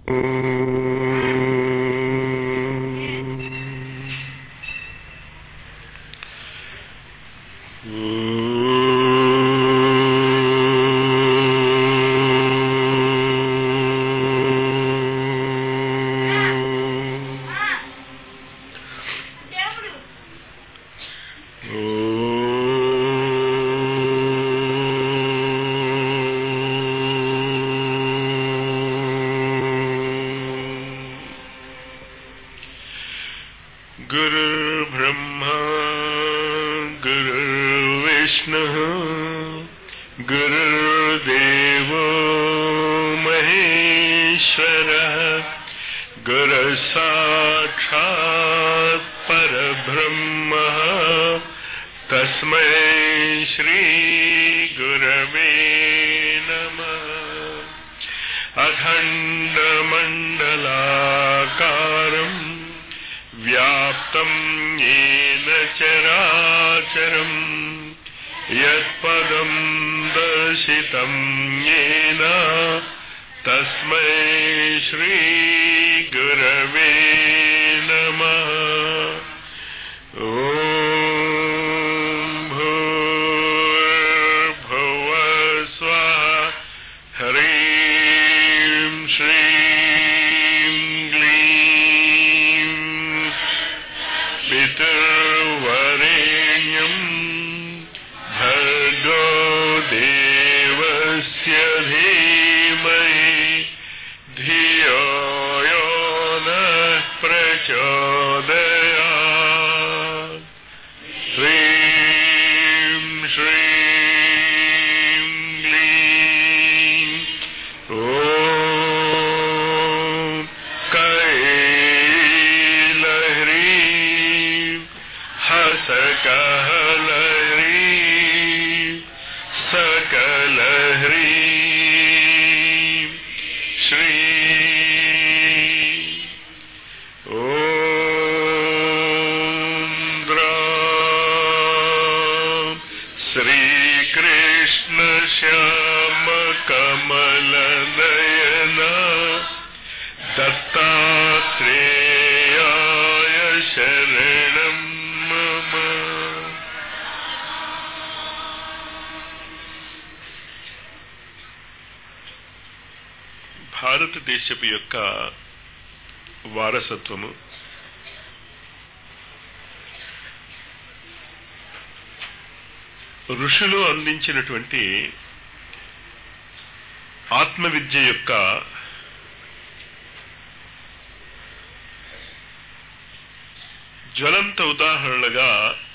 गुरुर्ब्रह्मा गुरुर्विष्णुः गुरुर्देवो महेश्वरः गुरुसाक्षात् परब्रह्मः तस्मै श्रीगुरवे नमः अखण्डमण्डलाकारम् व्याप्तम् येन चराचरम् यत्पदम् दर्शितम् येन तस्मै श्रीगुरवे नमः ॐ भूर्भुवः स्वः ह्रीं श्रीं क्लीं पितृवरेण्यम् भर्गो देवस्य धीमहि धियो यो नः प्रचोदयात् ह्रीं श्रीं क्लीं ॐ कैलह्रीं हसकहलह्रीं सकलह्रीं श्री ॐ श्रीकृष्ण श्याम कमलनयन दत्तात्रेयाय शरणं मम భారతదేశపు యొక్క వారసత్వము ఋషులు అందించినటువంటి ఆత్మవిద్య యొక్క జ్వలంత ఉదాహరణలుగా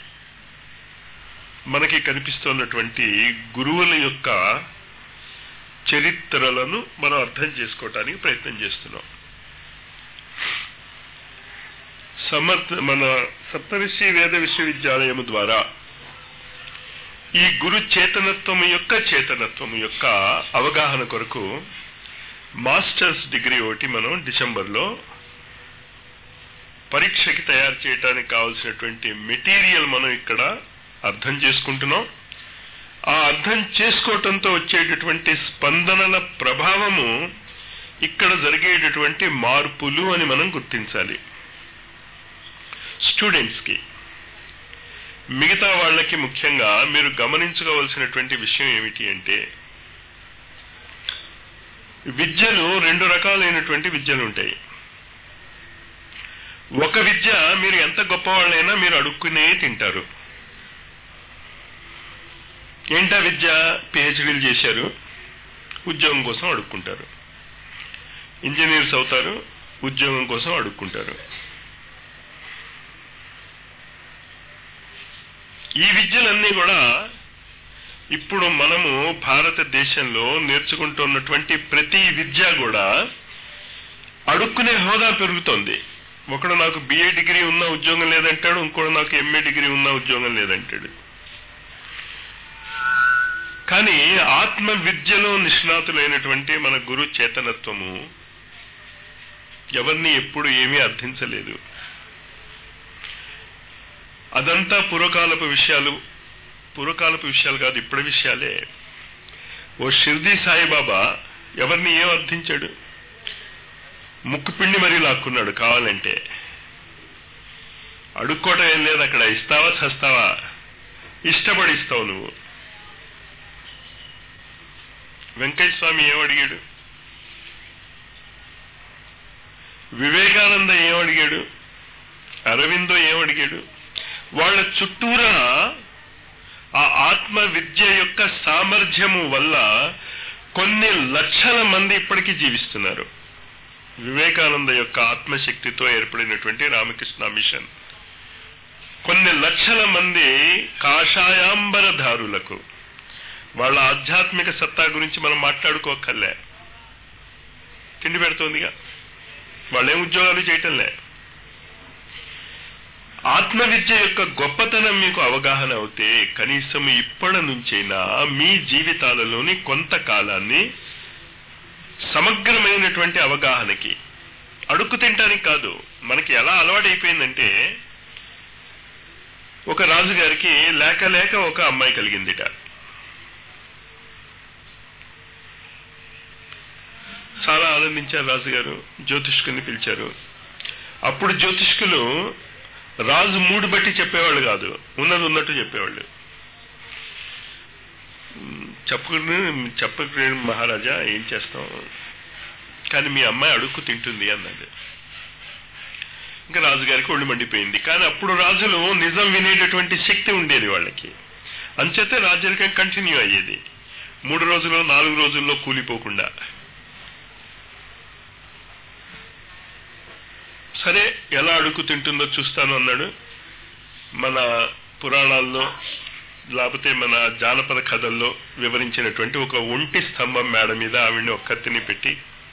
మనకి కనిపిస్తున్నటువంటి గురువుల యొక్క చరిత్రలను మనం అర్థం చేసుకోవటానికి ప్రయత్నం చేస్తున్నాం సమర్థ మన సప్తవిశ్వ వేద విశ్వవిద్యాలయం ద్వారా ఈ గురు చేతనత్వము యొక్క చేతనత్వము యొక్క అవగాహన కొరకు మాస్టర్స్ డిగ్రీ ఒకటి మనం డిసెంబర్లో పరీక్షకి తయారు చేయడానికి కావలసినటువంటి మెటీరియల్ మనం ఇక్కడ అర్థం చేసుకుంటున్నాం ఆ అర్థం చేసుకోవటంతో వచ్చేటటువంటి స్పందనల ప్రభావము ఇక్కడ జరిగేటటువంటి మార్పులు అని మనం గుర్తించాలి స్టూడెంట్స్కి మిగతా వాళ్ళకి ముఖ్యంగా మీరు గమనించుకోవలసినటువంటి విషయం ఏమిటి అంటే విద్యలు రెండు రకాలైనటువంటి విద్యలు ఉంటాయి ఒక విద్య మీరు ఎంత గొప్పవాళ్ళైనా మీరు అడుక్కునే తింటారు ఏంటా విద్య పిహెచ్డీలు చేశారు ఉద్యోగం కోసం అడుక్కుంటారు ఇంజనీర్స్ అవుతారు ఉద్యోగం కోసం అడుక్కుంటారు ఈ విద్యలన్నీ కూడా ఇప్పుడు మనము భారతదేశంలో నేర్చుకుంటున్నటువంటి ప్రతి విద్య కూడా అడుక్కునే హోదా పెరుగుతోంది ఒకడు నాకు బిఏ డిగ్రీ ఉన్న ఉద్యోగం లేదంటాడు ఇంకోడు నాకు ఎంఏ డిగ్రీ ఉన్న ఉద్యోగం లేదంటాడు కానీ ఆత్మ విద్యలో నిష్ణాతులైనటువంటి మన గురు చేతనత్వము ఎవరిని ఎప్పుడు ఏమీ అర్థించలేదు అదంతా పూర్వకాలపు విషయాలు పూర్వకాలపు విషయాలు కాదు ఇప్పటి విషయాలే ఓ షిర్దీ సాయిబాబా ఎవరిని ఏం అర్థించాడు ముక్కు పిండి మరీ లాక్కున్నాడు కావాలంటే అడుక్కోవటం ఏం లేదు అక్కడ ఇస్తావా చస్తావా ఇష్టపడి ఇస్తావు నువ్వు వెంకయ్య స్వామి ఏమడిగాడు వివేకానంద ఏమడిగాడు అరవిందో ఏమడిగాడు వాళ్ళ చుట్టూరా ఆ ఆత్మ విద్య యొక్క సామర్థ్యము వల్ల కొన్ని లక్షల మంది ఇప్పటికీ జీవిస్తున్నారు వివేకానంద యొక్క ఆత్మశక్తితో ఏర్పడినటువంటి రామకృష్ణ మిషన్ కొన్ని లక్షల మంది కాషాయాంబరధారులకు వాళ్ళ ఆధ్యాత్మిక సత్తా గురించి మనం మాట్లాడుకోకర్లే తిండి పెడుతోందిగా వాళ్ళేం ఉద్యోగాలు చేయటంలే ఆత్మ విద్య యొక్క గొప్పతనం మీకు అవగాహన అవుతే కనీసం ఇప్పటి నుంచైనా మీ జీవితాలలోని కొంతకాలాన్ని సమగ్రమైనటువంటి అవగాహనకి అడుక్కు తింటానికి కాదు మనకి ఎలా అలవాటైపోయిందంటే ఒక రాజుగారికి లేక లేక ఒక అమ్మాయి కలిగిందిట చాలా ఆనందించారు రాజుగారు జ్యోతిష్కుని పిలిచారు అప్పుడు జ్యోతిష్కులు రాజు మూడు బట్టి చెప్పేవాళ్ళు కాదు ఉన్నది ఉన్నట్టు చెప్పేవాళ్ళు చెప్పుకుని చెప్పకు మహారాజా ఏం చేస్తాం కానీ మీ అమ్మాయి అడుక్కు తింటుంది అన్నది ఇంకా రాజుగారికి ఒళ్ళు మండిపోయింది కానీ అప్పుడు రాజులు నిజం వినేటటువంటి శక్తి ఉండేది వాళ్ళకి అంచేతే రాజ్యరికం కంటిన్యూ అయ్యేది మూడు రోజులు నాలుగు రోజుల్లో కూలిపోకుండా సరే ఎలా అడుగు తింటుందో చూస్తాను అన్నాడు మన పురాణాల్లో లేకపోతే మన జానపద కథల్లో వివరించినటువంటి ఒక ఒంటి స్తంభం మేడ మీద ఆవిడ్ని ఒక కత్తిని పెట్టి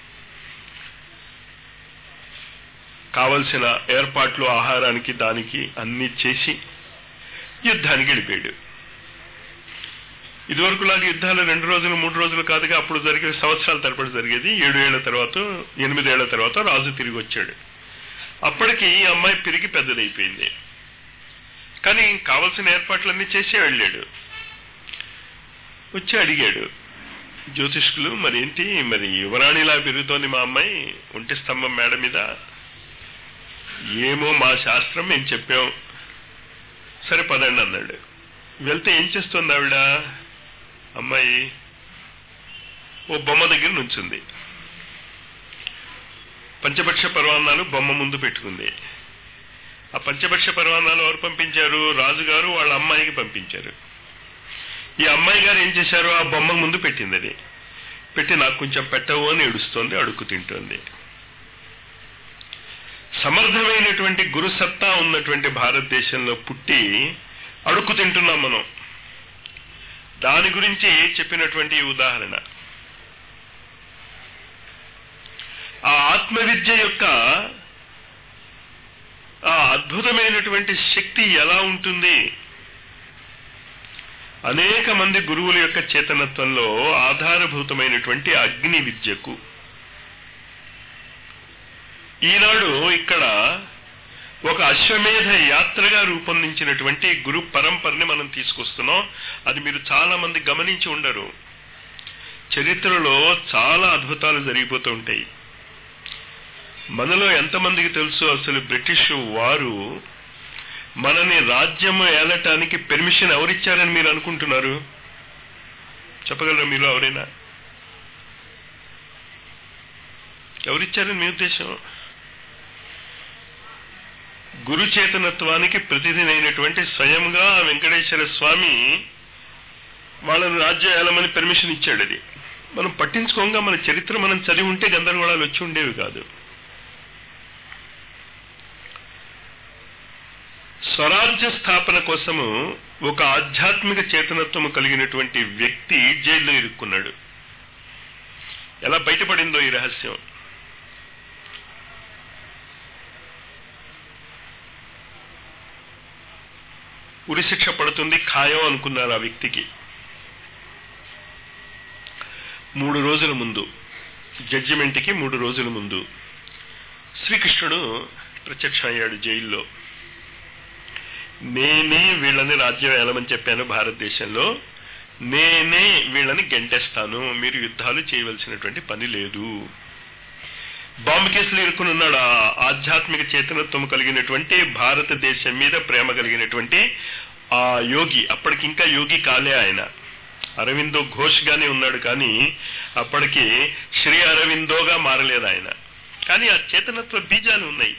కావలసిన ఏర్పాట్లు ఆహారానికి దానికి అన్ని చేసి యుద్ధానికి వెళ్ళిపోయాడు ఇదివరకులాగా యుద్ధాలు రెండు రోజులు మూడు రోజులు కాదుగా అప్పుడు జరిగే సంవత్సరాల తరబడి జరిగేది ఏడు ఏళ్ల తర్వాత ఎనిమిదేళ్ల తర్వాత రాజు తిరిగి వచ్చాడు అప్పటికి ఈ అమ్మాయి పెరిగి పెద్దదైపోయింది కానీ కావలసిన ఏర్పాట్లన్నీ చేసే వెళ్ళాడు వచ్చి అడిగాడు జ్యోతిష్కులు మరేంటి మరి యువరాణిలా పెరుగుతోంది మా అమ్మాయి ఒంటి స్తంభం మేడ మీద ఏమో మా శాస్త్రం మేము చెప్పాం సరే పదండి అన్నాడు వెళ్తే ఏం చేస్తుంది ఆవిడ అమ్మాయి ఓ బొమ్మ దగ్గర నుంచుంది పంచపక్ష పర్వాణాలు బొమ్మ ముందు పెట్టుకుంది ఆ పంచపక్ష పర్వాణాలు ఎవరు పంపించారు రాజుగారు వాళ్ళ అమ్మాయికి పంపించారు ఈ అమ్మాయి గారు ఏం చేశారు ఆ బొమ్మ ముందు పెట్టింది అది పెట్టి నాకు కొంచెం పెట్టవు అని ఏడుస్తోంది అడుక్కు తింటోంది సమర్థమైనటువంటి గురుసత్తా ఉన్నటువంటి భారతదేశంలో పుట్టి అడుక్కు తింటున్నాం మనం దాని గురించి చెప్పినటువంటి ఈ ఉదాహరణ ఆ ఆత్మవిద్య యొక్క ఆ అద్భుతమైనటువంటి శక్తి ఎలా ఉంటుంది అనేక మంది గురువుల యొక్క చేతనత్వంలో ఆధారభూతమైనటువంటి అగ్ని విద్యకు ఈనాడు ఇక్కడ ఒక అశ్వమేధ యాత్రగా రూపొందించినటువంటి గురు పరంపరని మనం తీసుకొస్తున్నాం అది మీరు చాలా మంది గమనించి ఉండరు చరిత్రలో చాలా అద్భుతాలు జరిగిపోతూ ఉంటాయి మనలో ఎంతమందికి తెలుసు అసలు బ్రిటిష్ వారు మనని రాజ్యం ఏలటానికి పెర్మిషన్ ఎవరిచ్చారని మీరు అనుకుంటున్నారు చెప్పగలరా మీరు ఎవరైనా ఎవరిచ్చారని మీ ఉద్దేశం గురు చేతనత్వానికి ప్రతినిధైనటువంటి స్వయంగా వెంకటేశ్వర స్వామి వాళ్ళని రాజ్యం ఏలమని పర్మిషన్ ఇచ్చాడు అది మనం పట్టించుకోగా మన చరిత్ర మనం చదివి ఉంటే గందరగోళాలు వచ్చి ఉండేవి కాదు స్వరాజ్య స్థాపన కోసము ఒక ఆధ్యాత్మిక చేతనత్వము కలిగినటువంటి వ్యక్తి జైల్లో ఇరుక్కున్నాడు ఎలా బయటపడిందో ఈ రహస్యం ఉరిశిక్ష పడుతుంది ఖాయం అనుకున్నారు ఆ వ్యక్తికి మూడు రోజుల ముందు జడ్జిమెంట్కి మూడు రోజుల ముందు శ్రీకృష్ణుడు ప్రత్యక్షం అయ్యాడు జైల్లో నేనే వీళ్ళని రాజ్యం ఏలమని చెప్పాను భారతదేశంలో నేనే వీళ్ళని గెంటేస్తాను మీరు యుద్ధాలు చేయవలసినటువంటి పని లేదు బాంబు కేసులు ఇరుక్కుని ఉన్నాడు ఆ ఆధ్యాత్మిక చేతనత్వం కలిగినటువంటి భారతదేశం మీద ప్రేమ కలిగినటువంటి ఆ యోగి అప్పటికి ఇంకా యోగి కాలే ఆయన అరవిందో ఘోష్ గానే ఉన్నాడు కానీ అప్పటికి శ్రీ అరవిందోగా మారలేదు ఆయన కానీ ఆ చేతనత్వ బీజాలు ఉన్నాయి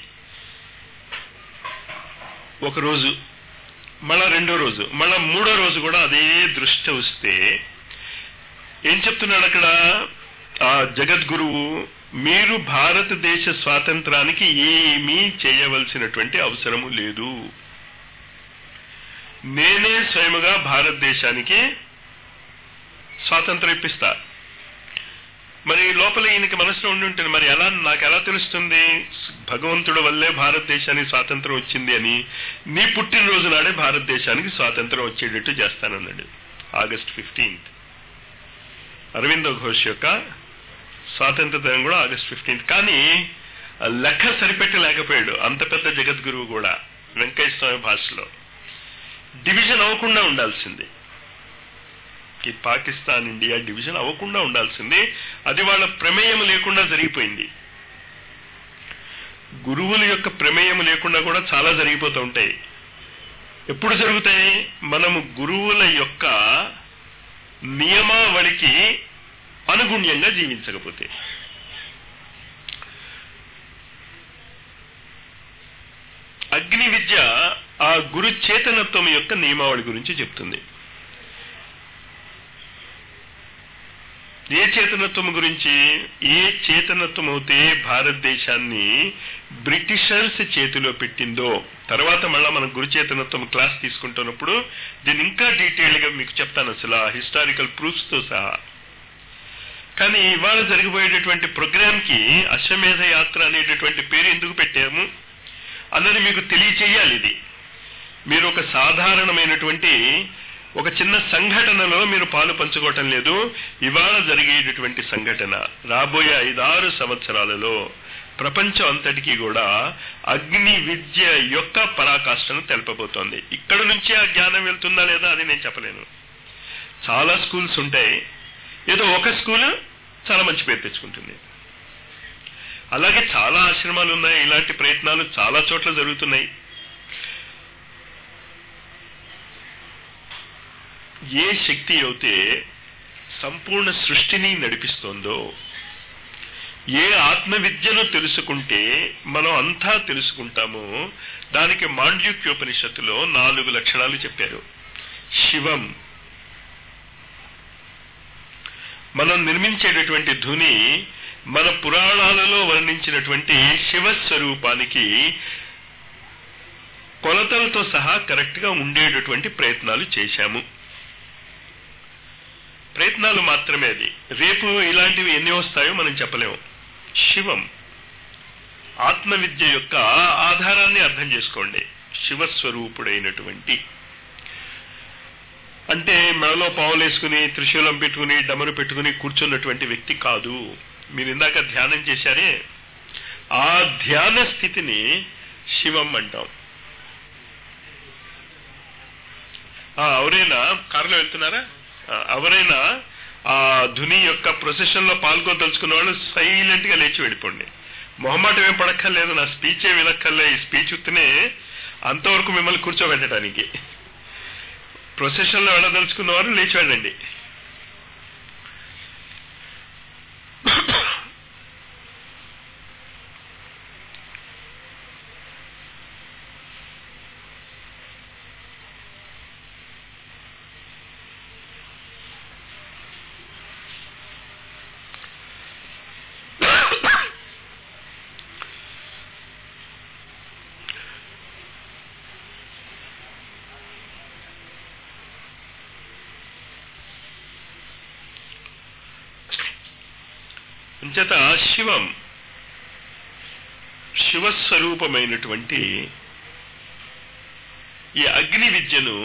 ఒక రోజు మళ్ళా రెండో రోజు మళ్ళా మూడో రోజు కూడా అదే దృష్టి వస్తే ఏం చెప్తున్నాడు అక్కడ ఆ జగద్గురువు మీరు భారతదేశ స్వాతంత్రానికి ఏమీ చేయవలసినటువంటి అవసరము లేదు నేనే స్వయముగా భారతదేశానికి స్వాతంత్రం ఇప్పిస్తా మరి లోపల ఈయనకి మనసులో ఉండి ఉంటుంది మరి ఎలా నాకు ఎలా తెలుస్తుంది భగవంతుడు వల్లే భారతదేశానికి స్వాతంత్రం వచ్చింది అని నీ పుట్టినరోజు నాడే భారతదేశానికి స్వాతంత్రం వచ్చేటట్టు చేస్తానన్నాడు ఆగస్ట్ ఫిఫ్టీన్త్ అరవిందో ఘోష్ యొక్క స్వాతంత్ర దినం కూడా ఆగస్ట్ ఫిఫ్టీన్త్ కానీ లెక్క సరిపెట్టలేకపోయాడు అంత పెద్ద జగద్గురువు కూడా వెంకయ్య స్వామి భాషలో డివిజన్ అవ్వకుండా ఉండాల్సింది ఈ పాకిస్తాన్ ఇండియా డివిజన్ అవ్వకుండా ఉండాల్సింది అది వాళ్ళ ప్రమేయం లేకుండా జరిగిపోయింది గురువుల యొక్క ప్రమేయం లేకుండా కూడా చాలా జరిగిపోతూ ఉంటాయి ఎప్పుడు జరుగుతాయి మనము గురువుల యొక్క నియమావళికి అనుగుణ్యంగా జీవించకపోతే అగ్ని విద్య ఆ గురు చేతనత్వం యొక్క నియమావళి గురించి చెప్తుంది ఏ చేతనత్వం గురించి ఏ చేతనత్వం అయితే భారతదేశాన్ని బ్రిటిషర్స్ చేతిలో పెట్టిందో తర్వాత మళ్ళా మనం గురు చేతనత్వం క్లాస్ తీసుకుంటున్నప్పుడు దీన్ని ఇంకా డీటెయిల్ గా మీకు చెప్తాను అసలు ఆ హిస్టారికల్ ప్రూఫ్స్ తో సహా కానీ ఇవాళ జరిగిపోయేటటువంటి ప్రోగ్రామ్ కి అశ్వమేధ యాత్ర అనేటటువంటి పేరు ఎందుకు పెట్టాము అన్నది మీకు తెలియచేయాలి ఇది మీరు ఒక సాధారణమైనటువంటి ఒక చిన్న సంఘటనలో మీరు పాలు పంచుకోవటం లేదు ఇవాళ జరిగేటటువంటి సంఘటన రాబోయే ఐదారు సంవత్సరాలలో ప్రపంచం అంతటికీ కూడా అగ్ని విద్య యొక్క పరాకాష్ఠను తెలపబోతోంది ఇక్కడ నుంచి ఆ జ్ఞానం వెళ్తుందా లేదా అది నేను చెప్పలేను చాలా స్కూల్స్ ఉంటాయి ఏదో ఒక స్కూల్ చాలా మంచి పేరు తెచ్చుకుంటుంది అలాగే చాలా ఆశ్రమాలు ఉన్నాయి ఇలాంటి ప్రయత్నాలు చాలా చోట్ల జరుగుతున్నాయి ఏ శక్తి అయితే సంపూర్ణ సృష్టిని నడిపిస్తోందో ఏ ఆత్మ విద్యను తెలుసుకుంటే మనం అంతా తెలుసుకుంటామో దానికి మాండ్యూక్యోపనిషత్తులో నాలుగు లక్షణాలు చెప్పారు శివం మనం నిర్మించేటటువంటి ధుని మన పురాణాలలో వర్ణించినటువంటి శివస్వరూపానికి కొలతలతో సహా కరెక్ట్ గా ఉండేటటువంటి ప్రయత్నాలు చేశాము ప్రయత్నాలు మాత్రమే అది రేపు ఇలాంటివి ఎన్ని వస్తాయో మనం చెప్పలేము శివం ఆత్మవిద్య యొక్క ఆధారాన్ని అర్థం చేసుకోండి శివస్వరూపుడైనటువంటి అంటే మెడలో పావులేసుకుని త్రిశూలం పెట్టుకుని డమరు పెట్టుకుని కూర్చున్నటువంటి వ్యక్తి కాదు మీరు ఇందాక ధ్యానం చేశారే ఆ ధ్యాన స్థితిని శివం అంటాం ఎవరైనా కారులో వెళ్తున్నారా ఎవరైనా ఆ ధుని యొక్క ప్రొసెషన్ లో పాల్గొదలుచుకున్న వాళ్ళు సైలెంట్ గా లేచి వెళ్ళిపోండి మొహమాటం ఏం పడక్కర్లేదు నా స్పీచే వినక్కర్లే ఈ స్పీచ్ ఉత్తినే అంతవరకు మిమ్మల్ని కూర్చోబెట్టడానికి ప్రొసెషన్ లో వెళ్ళదలుచుకున్న వారు లేచి వెళ్ళండి అంచేత శివం శివస్వరూపమైనటువంటి ఈ అగ్ని విద్యను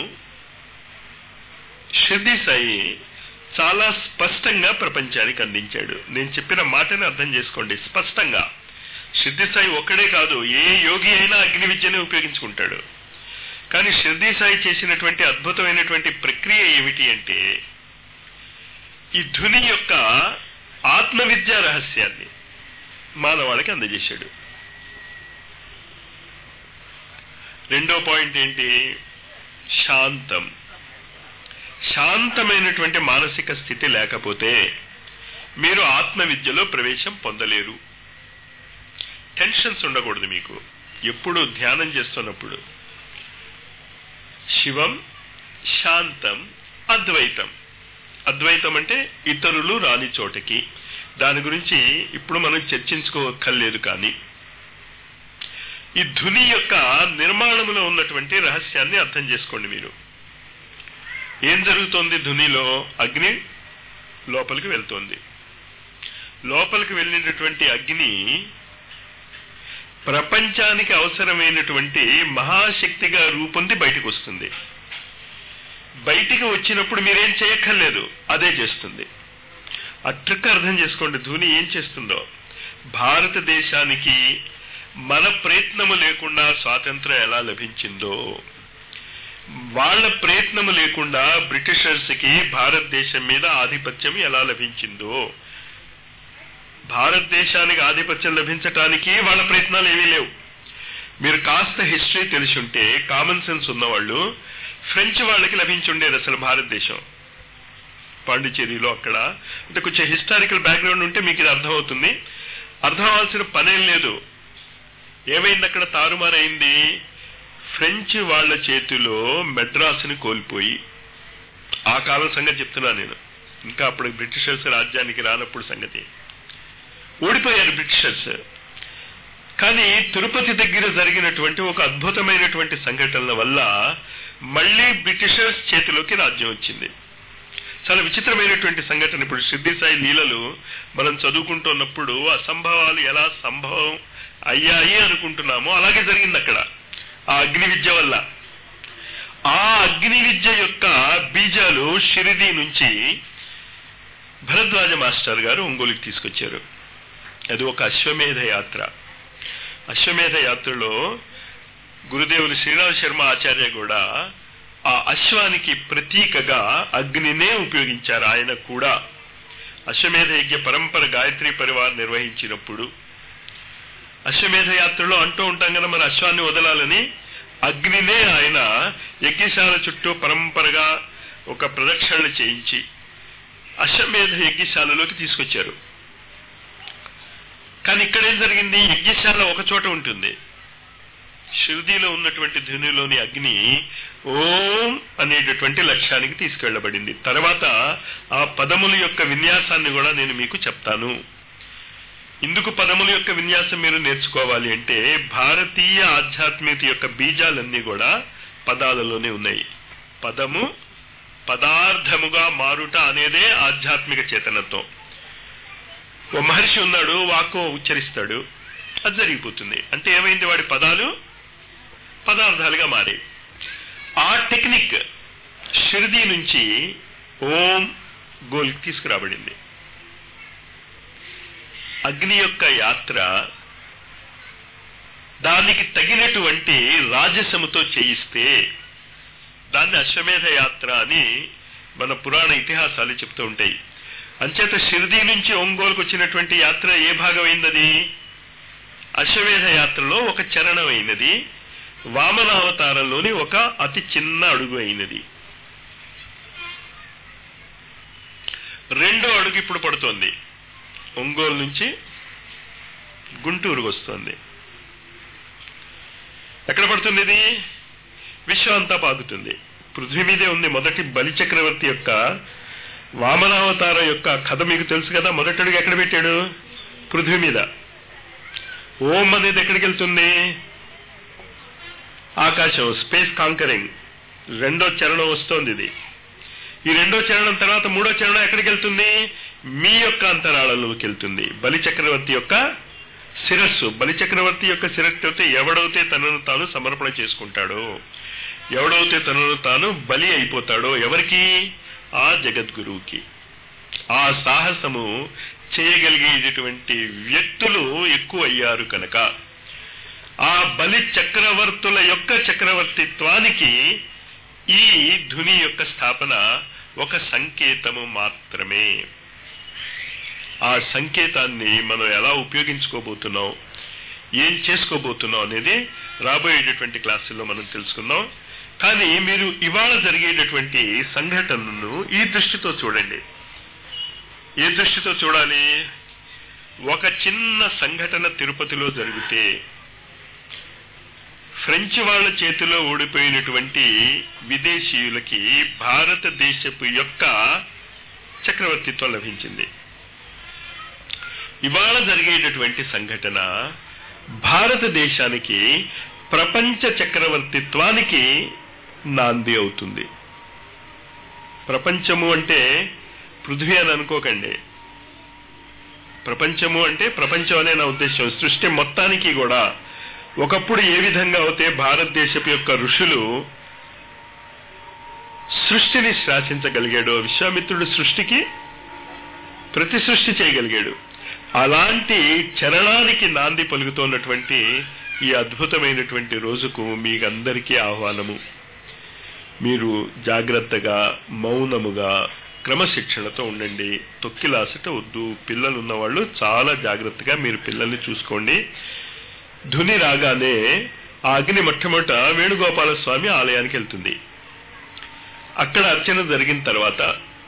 షిర్ది సాయి చాలా స్పష్టంగా ప్రపంచానికి అందించాడు నేను చెప్పిన మాటని అర్థం చేసుకోండి స్పష్టంగా షిర్ది సాయి ఒక్కడే కాదు ఏ యోగి అయినా అగ్ని విద్యని ఉపయోగించుకుంటాడు కానీ షిర్ది సాయి చేసినటువంటి అద్భుతమైనటువంటి ప్రక్రియ ఏమిటి అంటే ఈ ధుని యొక్క ఆత్మ విద్యా రహస్యాన్ని మానవాళికి అందజేశాడు రెండో పాయింట్ ఏంటి శాంతం శాంతమైనటువంటి మానసిక స్థితి లేకపోతే మీరు ఆత్మ విద్యలో ప్రవేశం పొందలేరు టెన్షన్స్ ఉండకూడదు మీకు ఎప్పుడు ధ్యానం చేస్తున్నప్పుడు శివం శాంతం అద్వైతం అద్వైతం అంటే ఇతరులు రాని చోటకి దాని గురించి ఇప్పుడు మనం చర్చించుకోక్కర్లేదు కానీ ఈ ధుని యొక్క నిర్మాణంలో ఉన్నటువంటి రహస్యాన్ని అర్థం చేసుకోండి మీరు ఏం జరుగుతోంది ధునిలో అగ్ని లోపలికి వెళ్తోంది లోపలికి వెళ్ళినటువంటి అగ్ని ప్రపంచానికి అవసరమైనటువంటి మహాశక్తిగా రూపొంది బయటకు వస్తుంది బయటికి వచ్చినప్పుడు మీరేం చేయక్కర్లేదు అదే చేస్తుంది ఆ ట్రిక్ అర్థం చేసుకోండి ధూని ఏం చేస్తుందో భారతదేశానికి మన ప్రయత్నము లేకుండా స్వాతంత్రం ఎలా లభించిందో వాళ్ళ ప్రయత్నము లేకుండా బ్రిటిషర్స్ కి భారతదేశం మీద ఆధిపత్యం ఎలా లభించిందో భారతదేశానికి ఆధిపత్యం లభించటానికి వాళ్ళ ప్రయత్నాలు ఏమీ లేవు మీరు కాస్త హిస్టరీ తెలిసుంటే కామన్ సెన్స్ ఉన్నవాళ్ళు ఫ్రెంచ్ వాళ్ళకి లభించుండేది అసలు భారతదేశం పాండిచేరిలో అక్కడ అంటే కొంచెం హిస్టారికల్ బ్యాక్గ్రౌండ్ ఉంటే మీకు ఇది అర్థమవుతుంది అర్థం అవ్వాల్సిన పనేం లేదు ఏమైంది అక్కడ తారుమారైంది ఫ్రెంచ్ వాళ్ళ చేతిలో మెడ్రాస్ని కోల్పోయి ఆ కాలం సంగతి చెప్తున్నా నేను ఇంకా అప్పుడు బ్రిటిషర్స్ రాజ్యానికి రానప్పుడు సంగతి ఓడిపోయారు బ్రిటిషర్స్ కానీ తిరుపతి దగ్గర జరిగినటువంటి ఒక అద్భుతమైనటువంటి సంఘటనల వల్ల మళ్ళీ బ్రిటిషర్స్ చేతిలోకి రాజ్యం వచ్చింది చాలా విచిత్రమైనటువంటి సంఘటన ఇప్పుడు సిద్ధి సాయి లీలలు మనం చదువుకుంటున్నప్పుడు అసంభవాలు ఎలా సంభవం అయ్యాయి అనుకుంటున్నామో అలాగే జరిగింది అక్కడ ఆ అగ్ని విద్య వల్ల ఆ అగ్ని విద్య యొక్క బీజాలు షిరిడి నుంచి భరద్వాజ మాస్టర్ గారు ఒంగోలుకి తీసుకొచ్చారు అది ఒక అశ్వమేధ యాత్ర అశ్వమేధ యాత్రలో గురుదేవులు శ్రీరామ్ శర్మ ఆచార్య కూడా ఆ అశ్వానికి ప్రతీకగా అగ్నినే ఉపయోగించారు ఆయన కూడా అశ్వమేధ యజ్ఞ పరంపర గాయత్రి పరివార్ నిర్వహించినప్పుడు అశ్వమేధ యాత్రలో అంటూ ఉంటాం కదా మన అశ్వాన్ని వదలాలని అగ్నినే ఆయన యజ్ఞశాల చుట్టూ పరంపరగా ఒక ప్రదక్షిణలు చేయించి అశ్వమేధ యజ్ఞశాలలోకి తీసుకొచ్చారు కానీ ఇక్కడేం జరిగింది యజ్ఞశాల ఒక చోట ఉంటుంది శిరుదిలో ఉన్నటువంటి ధ్వనిలోని అగ్ని ఓం అనేటటువంటి లక్ష్యానికి తీసుకెళ్లబడింది తర్వాత ఆ పదముల యొక్క విన్యాసాన్ని కూడా నేను మీకు చెప్తాను ఇందుకు పదముల యొక్క విన్యాసం మీరు నేర్చుకోవాలి అంటే భారతీయ ఆధ్యాత్మికత యొక్క బీజాలన్నీ కూడా పదాలలోనే ఉన్నాయి పదము పదార్థముగా మారుట అనేదే ఆధ్యాత్మిక చేతనత్వం ఓ మహర్షి ఉన్నాడు వాక్కు ఉచ్చరిస్తాడు అది జరిగిపోతుంది అంటే ఏమైంది వాడి పదాలు పదార్థాలుగా మారాయి ఆ టెక్నిక్ షిర్దీ నుంచి ఓం గోల్కి తీసుకురాబడింది అగ్ని యొక్క యాత్ర దానికి తగినటువంటి రాజసముతో చేయిస్తే దాన్ని అశ్వమేధ యాత్ర అని మన పురాణ ఇతిహాసాలు చెప్తూ ఉంటాయి అంచేత షిర్దీ నుంచి ఒంగోలుకు వచ్చినటువంటి యాత్ర ఏ భాగం అయిందది అశ్వమేధ యాత్రలో ఒక చరణం అయినది వామనావతారంలోని ఒక అతి చిన్న అడుగు అయినది రెండో అడుగు ఇప్పుడు పడుతోంది ఒంగోలు నుంచి గుంటూరుకు వస్తుంది ఎక్కడ పడుతుంది ఇది విశ్వం అంతా పాకుతుంది పృథ్వీ మీదే ఉంది మొదటి బలి చక్రవర్తి యొక్క వామనావతారం యొక్క కథ మీకు తెలుసు కదా మొదటి అడుగు ఎక్కడ పెట్టాడు పృథ్వీ మీద ఓం అనేది ఎక్కడికి వెళ్తుంది ఆకాశం స్పేస్ కాంకరింగ్ రెండో చరణం వస్తోంది ఇది ఈ రెండో చరణం తర్వాత మూడో చరణం ఎక్కడికి వెళ్తుంది మీ యొక్క అంతరాళంలోకి వెళ్తుంది బలి చక్రవర్తి యొక్క శిరస్సు బలి చక్రవర్తి యొక్క శిరస్సు అయితే ఎవడైతే తనను తాను సమర్పణ చేసుకుంటాడో ఎవడైతే తనను తాను బలి అయిపోతాడో ఎవరికి ఆ జగద్గురువుకి ఆ సాహసము చేయగలిగేటటువంటి వ్యక్తులు ఎక్కువ అయ్యారు కనుక ఆ బలి చక్రవర్తుల యొక్క చక్రవర్తిత్వానికి ఈ ధుని యొక్క స్థాపన ఒక సంకేతము మాత్రమే ఆ సంకేతాన్ని మనం ఎలా ఉపయోగించుకోబోతున్నాం ఏం చేసుకోబోతున్నాం అనేది రాబోయేటటువంటి క్లాసుల్లో మనం తెలుసుకుందాం కానీ మీరు ఇవాళ జరిగేటటువంటి సంఘటనను ఈ దృష్టితో చూడండి ఏ దృష్టితో చూడాలి ఒక చిన్న సంఘటన తిరుపతిలో జరిగితే ఫ్రెంచ్ వాళ్ళ చేతిలో ఓడిపోయినటువంటి విదేశీయులకి భారతదేశపు యొక్క చక్రవర్తిత్వం లభించింది ఇవాళ జరిగేటటువంటి సంఘటన భారతదేశానికి ప్రపంచ చక్రవర్తిత్వానికి నాంది అవుతుంది ప్రపంచము అంటే పృథ్వీ అని అనుకోకండి ప్రపంచము అంటే ప్రపంచం అనే నా ఉద్దేశం సృష్టి మొత్తానికి కూడా ఒకప్పుడు ఏ విధంగా అయితే భారతదేశపు యొక్క ఋషులు సృష్టిని శాసించగలిగాడు విశ్వామిత్రుడు సృష్టికి ప్రతి సృష్టి చేయగలిగాడు అలాంటి చరణానికి నాంది పలుకుతున్నటువంటి ఈ అద్భుతమైనటువంటి రోజుకు మీకందరికీ ఆహ్వానము మీరు జాగ్రత్తగా మౌనముగా క్రమశిక్షణతో ఉండండి తొక్కిలాసట వద్దు పిల్లలు ఉన్నవాళ్ళు చాలా జాగ్రత్తగా మీరు పిల్లల్ని చూసుకోండి ధుని రాగానే ఆ అగ్ని మొట్టమొదట వేణుగోపాల స్వామి ఆలయానికి వెళ్తుంది అక్కడ అర్చన జరిగిన తర్వాత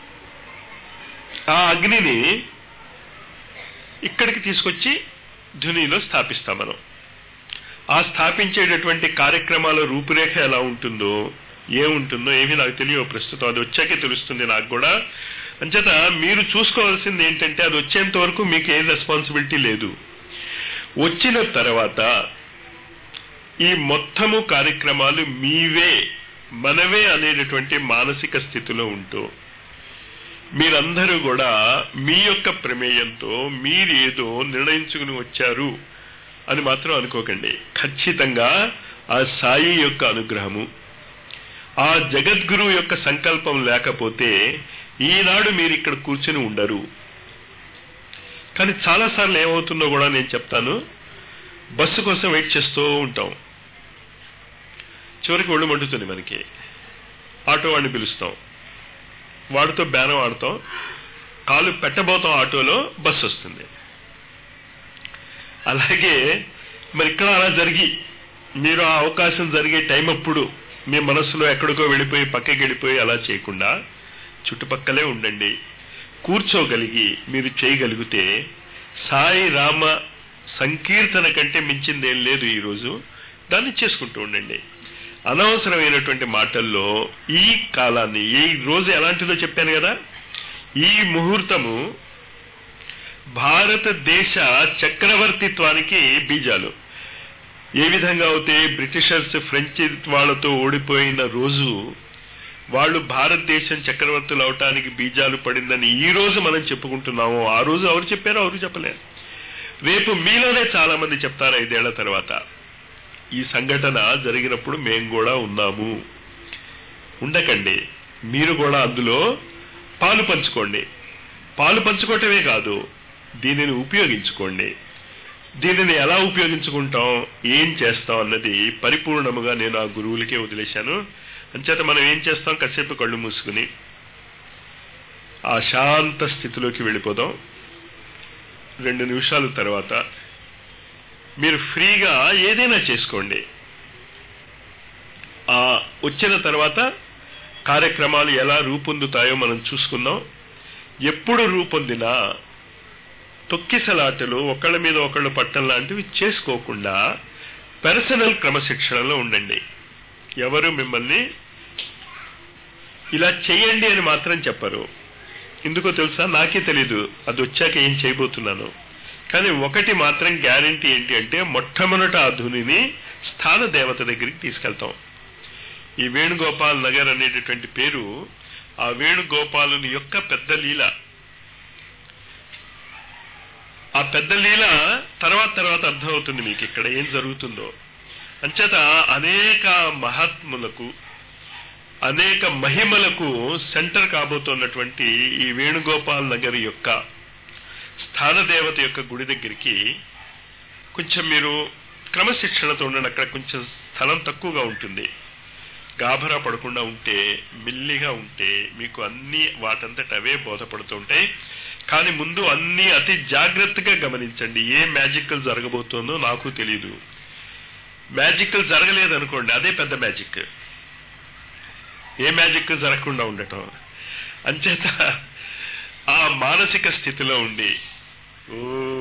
ఆ అగ్నిని ఇక్కడికి తీసుకొచ్చి ధునిలో స్థాపిస్తాం మనం ఆ స్థాపించేటటువంటి కార్యక్రమాల రూపురేఖ ఎలా ఉంటుందో ఏముంటుందో ఏమీ నాకు తెలియవు ప్రస్తుతం అది వచ్చాకే తెలుస్తుంది నాకు కూడా అంచేత మీరు చూసుకోవాల్సింది ఏంటంటే అది వచ్చేంత వరకు మీకు ఏ రెస్పాన్సిబిలిటీ లేదు వచ్చిన తర్వాత ఈ మొత్తము కార్యక్రమాలు మీవే మనవే అనేటటువంటి మానసిక స్థితిలో ఉంటూ మీరందరూ కూడా మీ యొక్క ప్రమేయంతో మీరేదో నిర్ణయించుకుని వచ్చారు అని మాత్రం అనుకోకండి ఖచ్చితంగా ఆ సాయి యొక్క అనుగ్రహము ఆ జగద్గురు యొక్క సంకల్పం లేకపోతే ఈనాడు మీరు ఇక్కడ కూర్చుని ఉండరు కానీ చాలాసార్లు ఏమవుతుందో కూడా నేను చెప్తాను బస్సు కోసం వెయిట్ చేస్తూ ఉంటాం చివరికి ఒళ్ళు మండుతుంది మనకి ఆటో వాడిని పిలుస్తాం వాడితో బేరం ఆడతాం కాలు పెట్టబోతాం ఆటోలో బస్సు వస్తుంది అలాగే మరి ఇక్కడ అలా జరిగి మీరు ఆ అవకాశం జరిగే టైం అప్పుడు మీ మనస్సులో ఎక్కడికో వెళ్ళిపోయి పక్కకి వెళ్ళిపోయి అలా చేయకుండా చుట్టుపక్కలే ఉండండి కూర్చోగలిగి మీరు చేయగలిగితే సాయి రామ సంకీర్తన కంటే మించిందేం లేదు ఈరోజు దాన్ని చేసుకుంటూ ఉండండి అనవసరమైనటువంటి మాటల్లో ఈ కాలాన్ని ఈ రోజు ఎలాంటిదో చెప్పాను కదా ఈ ముహూర్తము భారతదేశ చక్రవర్తిత్వానికి బీజాలు ఏ విధంగా అయితే బ్రిటిషర్స్ ఫ్రెంచ్ వాళ్ళతో ఓడిపోయిన రోజు వాళ్ళు భారతదేశం చక్రవర్తులు అవటానికి బీజాలు పడిందని ఈ రోజు మనం చెప్పుకుంటున్నాము ఆ రోజు ఎవరు చెప్పారో ఎవరు చెప్పలేరు రేపు మీలోనే చాలా మంది చెప్తారు ఐదేళ్ల తర్వాత ఈ సంఘటన జరిగినప్పుడు మేము కూడా ఉన్నాము ఉండకండి మీరు కూడా అందులో పాలు పంచుకోండి పాలు పంచుకోవటమే కాదు దీనిని ఉపయోగించుకోండి దీనిని ఎలా ఉపయోగించుకుంటాం ఏం చేస్తాం అన్నది పరిపూర్ణముగా నేను ఆ గురువులకే వదిలేశాను అంచేత మనం ఏం చేస్తాం కాసేపు కళ్ళు మూసుకుని ఆ శాంత స్థితిలోకి వెళ్ళిపోదాం రెండు నిమిషాల తర్వాత మీరు ఫ్రీగా ఏదైనా చేసుకోండి ఆ వచ్చిన తర్వాత కార్యక్రమాలు ఎలా రూపొందుతాయో మనం చూసుకుందాం ఎప్పుడు రూపొందినా తొక్కిసలాటలు ఒకళ్ళ మీద ఒకళ్ళు పట్టం లాంటివి చేసుకోకుండా పర్సనల్ క్రమశిక్షణలో ఉండండి ఎవరు మిమ్మల్ని ఇలా చేయండి అని మాత్రం చెప్పరు ఎందుకో తెలుసా నాకే తెలీదు అది వచ్చాక ఏం చేయబోతున్నాను కానీ ఒకటి మాత్రం గ్యారంటీ ఏంటి అంటే మొట్టమొదట ఆ ధునిని స్థాన దేవత దగ్గరికి తీసుకెళ్తాం ఈ వేణుగోపాల్ నగర్ అనేటటువంటి పేరు ఆ వేణుగోపాలుని యొక్క పెద్ద లీల ఆ పెద్ద లీల తర్వాత తర్వాత అర్థమవుతుంది మీకు ఇక్కడ ఏం జరుగుతుందో అంచేత అనేక మహాత్ములకు అనేక మహిమలకు సెంటర్ కాబోతున్నటువంటి ఈ వేణుగోపాల్ నగర్ యొక్క స్థానదేవత యొక్క గుడి దగ్గరికి కొంచెం మీరు క్రమశిక్షణతో ఉండండి అక్కడ కొంచెం స్థలం తక్కువగా ఉంటుంది గాభరా పడకుండా ఉంటే మెల్లిగా ఉంటే మీకు అన్ని వాటంతట అవే బోధపడుతూ ఉంటాయి కానీ ముందు అన్ని అతి జాగ్రత్తగా గమనించండి ఏ మ్యాజిక్ జరగబోతోందో నాకు తెలియదు మ్యాజిక్ జరగలేదనుకోండి అదే పెద్ద మ్యాజిక్ ఏ మ్యాజిక్ జరగకుండా ఉండటం అంచేత ఆ మానసిక స్థితిలో ఉండి ఓ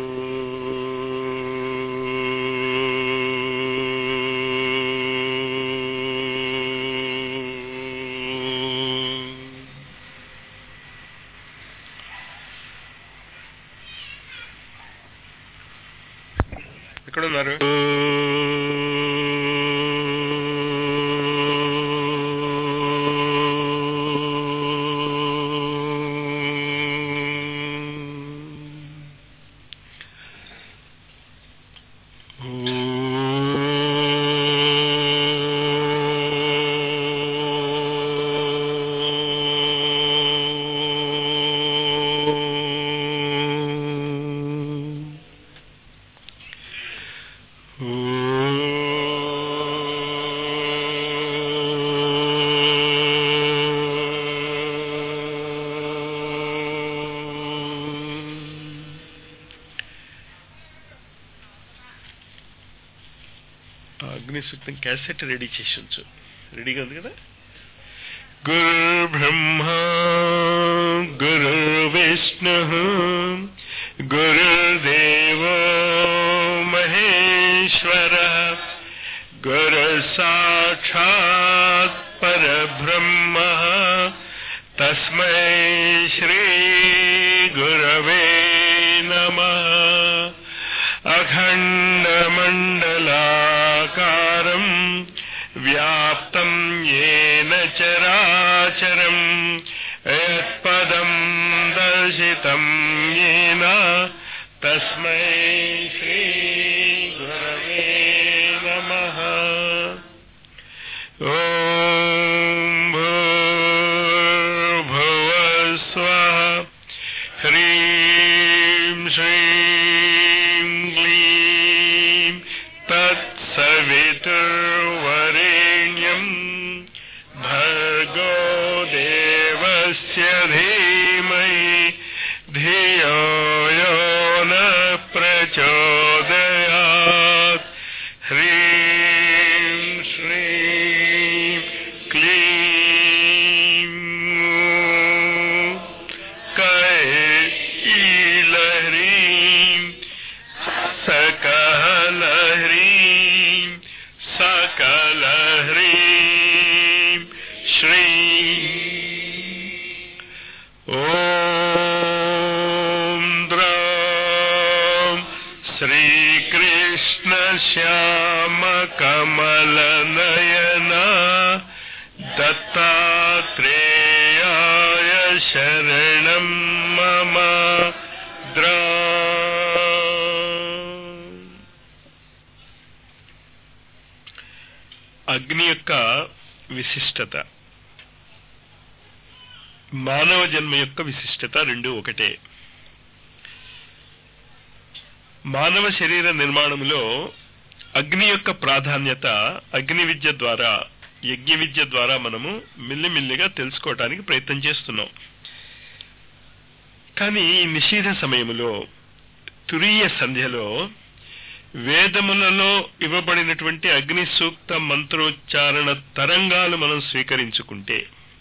ఎక్కడున్నారు అగ్ని సూక్తం క్యాసెట్ రెడీ చేసి ఉంచు రెడీగా ఉంది కదా గురు బ్రహ్మ గురు విష్ణు గురుదేవ మహేశ్వర గురు సాక్షాత్ పరబ్రహ్మ తస్మై శ్రీ గురవే నమః అఖండమండలాకారం వ్యాప్తం ఏన చరాచరం యత్పదం దర్శితం ఏన తస్మై శ్రీ గురవే నమః ఓం భూర్భువస్వః హ్రీం శ్రీం క్లీం తత్సవితుర్వరేణ్యం భర్గో దేవస్య ధీమహి ధియో యో న ప్రచోదయాత్ హ్రీం శ్రీం క్లీం कैलह्रीं सकलह्रीं सकलह्रीं श्रीं ॐ द्रौं श्रीकृष्णश्यामकमलनयना दत्तात्रेयाय शरणं मम द्रा అగ్ని యొక్క విశిష్టత మానవ జన్మ యొక్క విశిష్టత రెండు ఒకటే మానవ శరీర నిర్మాణంలో అగ్ని యొక్క ప్రాధాన్యత అగ్ని విద్య ద్వారా యజ్ఞ విద్య ద్వారా మనము మిల్లిమిల్లిగా తెలుసుకోవటానికి ప్రయత్నం చేస్తున్నాం కానీ ఈ నిషేధ సమయంలో తురీయ సంధ్యలో వేదములలో ఇవ్వబడినటువంటి అగ్ని సూక్త మంత్రోచ్చారణ తరంగాలు మనం స్వీకరించుకుంటే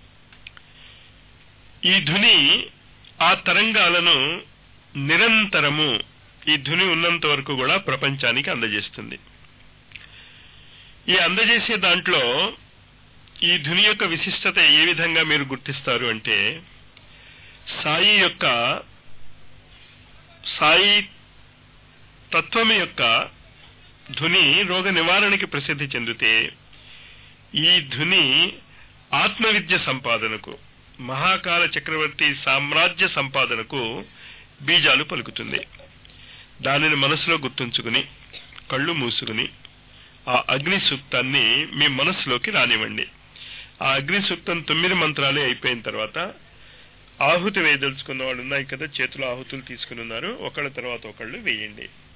ఈ ధుని ఆ తరంగాలను నిరంతరము ఈ ధుని ఉన్నంత వరకు కూడా ప్రపంచానికి అందజేస్తుంది ఈ అందజేసే దాంట్లో ఈ ధుని యొక్క విశిష్టత ఏ విధంగా మీరు గుర్తిస్తారు అంటే సాయి యొక్క సాయి తత్వం యొక్క ధుని రోగ నివారణకి ప్రసిద్ధి చెందితే ఈ ధుని ఆత్మవిద్య సంపాదనకు మహాకాల చక్రవర్తి సామ్రాజ్య సంపాదనకు బీజాలు పలుకుతుంది దానిని మనసులో గుర్తుంచుకుని కళ్ళు మూసుకుని ఆ అగ్ని సూక్తాన్ని మీ మనసులోకి రానివ్వండి ఆ అగ్ని సూక్తం తొమ్మిది మంత్రాలే అయిపోయిన తర్వాత ఆహుతి వేయదలుచుకున్న వాళ్ళు ఉన్నాయి కదా చేతిలో ఆహుతులు తీసుకుని ఉన్నారు ఒకళ్ళ తర్వాత ఒకళ్ళు వేయండి